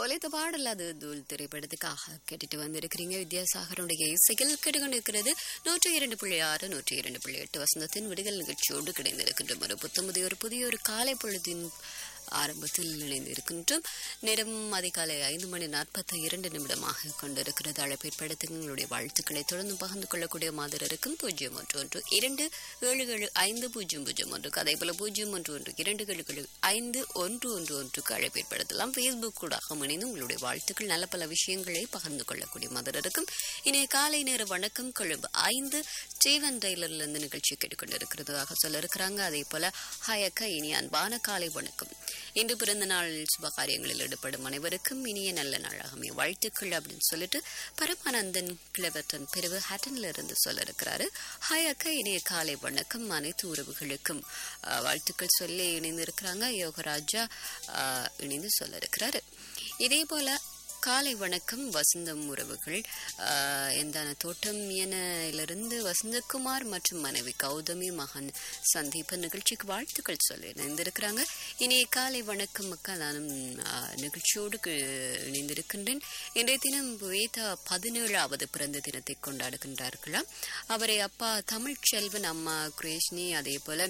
ஒலித்த பாடல் அது தூள் திரைப்படத்துக்காக கேட்டுட்டு வந்திருக்கிறீங்க வித்யாசாகருடைய இசைகள் கேட்டுக்கொண்டிருக்கிறது நூற்றி இரண்டு புள்ளி ஆறு நூற்றி இரண்டு புள்ளி எட்டு வசந்தத்தின் விடுதல் நிகழ்ச்சியோடு கிடைந்திருக்கின்றோம் ஒரு புத்தமுதிய ஒரு புதிய ஒரு காலை பொழுதின் ஆரம்பத்தில் இணைந்திருக்கின்றோம் நேரம் அதிகாலை ஐந்து மணி நாற்பத்தி இரண்டு நிமிடமாக கொண்டிருக்கிறது அழைப்பேற்படுத்தி உங்களுடைய வாழ்த்துக்களை தொடர்ந்து பகிர்ந்து கொள்ளக்கூடிய மாதிரி இருக்கும் பூஜ்ஜியம் ஒன்று ஒன்று இரண்டு ஏழு ஏழு ஐந்து பூஜ்ஜியம் பூஜ்ஜியம் ஒன்றுக்கு அதே போல பூஜ்ஜியம் ஒன்று ஒன்று இரண்டு ஏழு ஏழு ஐந்து ஒன்று ஒன்று ஒன்றுக்கு அழைப்பேற்படுத்தலாம் ஃபேஸ்புக் கூட இணைந்து உங்களுடைய வாழ்த்துக்கள் நல்ல பல விஷயங்களை பகிர்ந்து கொள்ளக்கூடிய மாதிரி இருக்கும் இணைய காலை நேர வணக்கம் கொழும்பு ஐந்து ஸ்டீவன் டெய்லர்ல இருந்து நிகழ்ச்சி கேட்டுக்கொண்டிருக்கிறதாக சொல்ல இருக்கிறாங்க அதே போல ஹயக்க இனி அன்பான காலை வணக்கம் இன்று பிறந்த நாள் சுபகாரியங்களில் ஈடுபடும் அனைவருக்கும் இனிய நல்ல நாளாகமே வாழ்த்துக்கள் அப்படின்னு சொல்லிட்டு பரமானந்தன் கிளவர்டன் பிரிவு ஹேட்டன்ல இருந்து சொல்ல இருக்கிறாரு ஹாய் அக்கா இனிய காலை வணக்கம் அனைத்து உறவுகளுக்கும் ஆஹ், வாழ்த்துக்கள் சொல்லி இணைந்திருக்கிறாங்க யோகராஜா ஆஹ், இணைந்து சொல்ல இருக்கிறாரு இதே போல காலை வணக்கம் வசந்தம் உறவுகள் ஆஹ், எந்தான தோட்டம் எனிலிருந்து வசந்தகுமார் மற்றும் மனைவி கௌதமி மகன் சந்தீபன் நிகழ்ச்சிக்கு வாழ்த்துக்கள் சொல்லி இணைந்திருக்கிறாங்க இனிய காலை வணக்கம் அக்கா நானும் ஆஹ், நிகழ்ச்சியோடு கு- இணைந்திருக்கின்றேன் இன்றைய தினம் வேதா பதினேழாவது பிறந்த தினத்தை கொண்டாடுகின்றார்களாம் அவரை அப்பா தமிழ் செல்வன் அம்மா குரேஷ்னி அதே போல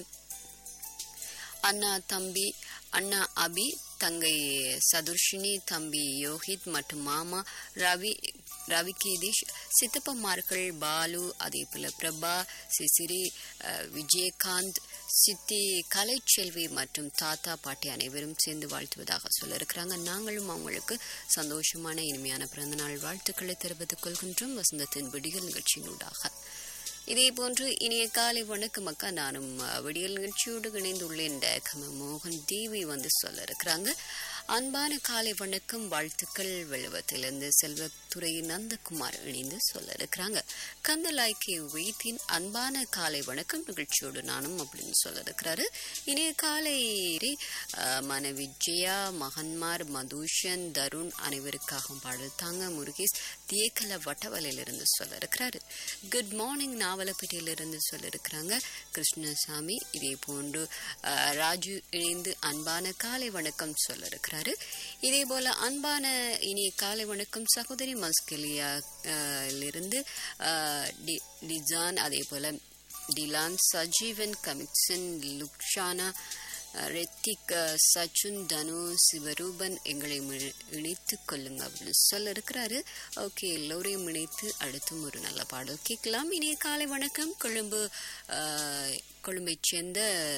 அண்ணா தம்பி அண்ணா அபி தங்கை சதுர்ஷினி தம்பி யோகித் மற்றும் மாமா ரவி ரவிகேதீஷ் சித்தப்பமார்கள் பாலு அதே போல பிரபா சிசிரி அஹ், விஜயகாந்த் சித்தி கலைச்செல்வி மற்றும் தாத்தா பாட்டி அனைவரும் சேர்ந்து வாழ்த்துவதாக சொல்ல இருக்கிறாங்க நாங்களும் அவங்களுக்கு சந்தோஷமான இனிமையான பிறந்தநாள் வாழ்த்துக்களை தெரிவித்துக் கொள்கின்றோம் வசந்தத்தின் விடியல் நிகழ்ச்சியினூடாக இதே போன்று இனிய காலை வணக்கம் அக்கா நானும் அஹ், விடியல் நிகழ்ச்சியோடு இணைந்துள்ளேன் கம மோகன் தேவி வந்து சொல்ல இருக்கிறாங்க அன்பான காலை வணக்கம் வாழ்த்துக்கள் வெளுவத்திலிருந்து செல்வத்துறை நந்தகுமார் இணைந்து சொல்ல இருக்கிறாங்க கந்தலாய்க்கு வைத்தின் அன்பான காலை வணக்கம் நிகழ்ச்சியோடு நானும் அப்படின்னு சொல்ல இருக்கிறாரு இனிய காலை அஹ், மனைவி ஜெயா மகன்மார் மதுஷன் தருண் அனைவருக்காகவும் பாடல் தாங்க முருகேஷ் தியக்கல வட்டவலையிலிருந்து சொல்ல இருக்கிறாரு குட் மார்னிங் நாவலப்பேட்டையிலிருந்து சொல்ல இருக்கிறாங்க கிருஷ்ணசாமி இதே போன்று அஹ், ராஜு இணைந்து அன்பான காலை வணக்கம் சொல்ல இருக்கிறாரு இதே போல அன்பான இனிய காலை வணக்கம் சகோதரி மஸ்கலியா அஹ், இலிருந்து அஹ், டி- டிஜான் அதே போல டிலான் சஜீவன் கமிக்சன் லுக்ஷானா ரெத்திக் அஹ், சச்சுன் தனு சிவரூபன் எங்களை மி- இணைத்துக் கொள்ளுங்க அப்படின்னு சொல்ல இருக்கிறாரு ஓகே எல்லோரையும் இணைத்து அடுத்தும் ஒரு நல்ல பாடல் கேட்கலாம் இனிய காலை வணக்கம் கொழும்பு அஹ், கொழும்பைச் சேர்ந்த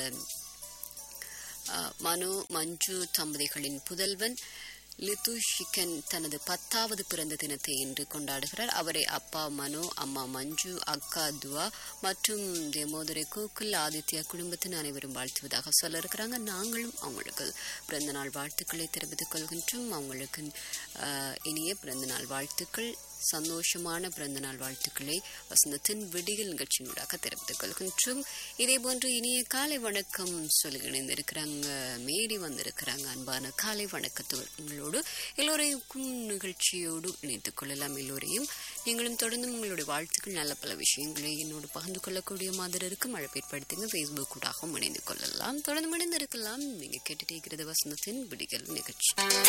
அஹ், மனு மஞ்சு தம்பதிகளின் புதல்வன் லித்துஷிகன் தனது பத்தாவது பிறந்த தினத்தை இன்று கொண்டாடுகிறார் அவரை அப்பா மனு அம்மா மஞ்சு அக்கா துவா மற்றும் தேமோதரை கோகுல் ஆதித்யா குடும்பத்தின் அனைவரும் வாழ்த்துவதாக சொல்ல இருக்கிறாங்க நாங்களும் அவங்களுக்கு பிறந்தநாள் வாழ்த்துக்களை தெரிவித்துக் கொள்கின்றோம் அவங்களுக்கு அஹ், இனிய பிறந்தநாள் வாழ்த்துக்கள் சந்தோஷமான பிறந்தநாள் வாழ்த்துக்களை வசந்தத்தின் விடியல் நிகழ்ச்சியினூடாக தெரிவித்துக் கொள்கின்றோம் இதே போன்று இனிய காலை வணக்கம் சொல்லி இணைந்திருக்கிறாங்க மேரி வந்திருக்கிறாங்க அன்பான காலை வணக்கத்தோடு எல்லோரையும் நிகழ்ச்சியோடு இணைத்துக் கொள்ளலாம் எல்லோரையும் நீங்களும் தொடர்ந்து உங்களுடைய வாழ்த்துக்கள் நல்ல பல விஷயங்களை என்னோடு பகிர்ந்து கொள்ளக்கூடிய மாதிரி இருக்கும் அழைப்பேற்படுத்துங்க ஃபேஸ்புக் கூடாகவும் இணைந்து கொள்ளலாம் தொடர்ந்து இணைந்திருக்கலாம் நீங்க கேட்டுட்டே இருக்கிறது வசந்தத்தின் விடியல் நிகழ்ச்சி